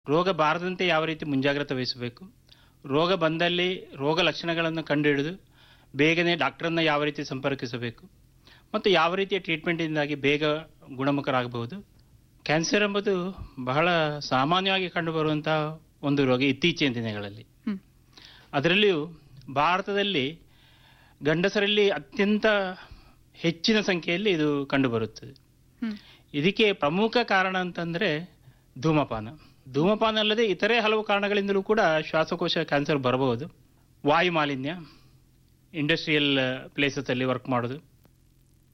ರೋಗ ಬಾರದಂತೆ ಯಾವ ರೀತಿ ಮುಂಜಾಗ್ರತೆ ವಹಿಸಬೇಕು ರೋಗ ಬಂದಲ್ಲಿ ರೋಗ ಲಕ್ಷಣಗಳನ್ನು ಕಂಡುಹಿಡಿದು ಬೇಗನೆ ಡಾಕ್ಟರನ್ನ ಯಾವ ರೀತಿ ಸಂಪರ್ಕಿಸಬೇಕು ಮತ್ತು ಯಾವ ರೀತಿಯ ಟ್ರೀಟ್ಮೆಂಟಿಂದಾಗಿ ಬೇಗ ಗುಣಮುಖರಾಗಬಹುದು ಕ್ಯಾನ್ಸರ್ ಎಂಬುದು ಬಹಳ ಸಾಮಾನ್ಯವಾಗಿ ಕಂಡುಬರುವಂಥ ಒಂದು ರೋಗ ಇತ್ತೀಚಿನ ದಿನಗಳಲ್ಲಿ ಹ್ಮ್. ಅದರಲ್ಲಿಯೂ ಭಾರತದಲ್ಲಿ ಗಂಡಸರಲ್ಲಿ ಅತ್ಯಂತ ಹೆಚ್ಚಿನ ಸಂಖ್ಯೆಯಲ್ಲಿ ಇದು ಕಂಡುಬರುತ್ತದೆ ಹ್ಮ್. ಇದಕ್ಕೆ ಪ್ರಮುಖ ಕಾರಣ ಅಂತಂದರೆ ಧೂಮಪಾನ ಧೂಮಪಾನ ಅಲ್ಲದೆ ಇತರೆ ಹಲವು ಕಾರಣಗಳಿಂದಲೂ ಕೂಡ ಶ್ವಾಸಕೋಶ ಕ್ಯಾನ್ಸರ್ ಬರಬಹುದು ವಾಯು ಮಾಲಿನ್ಯ ಇಂಡಸ್ಟ್ರಿಯಲ್ ಪ್ಲೇಸಸಲ್ಲಿ ವರ್ಕ್ ಮಾಡೋದು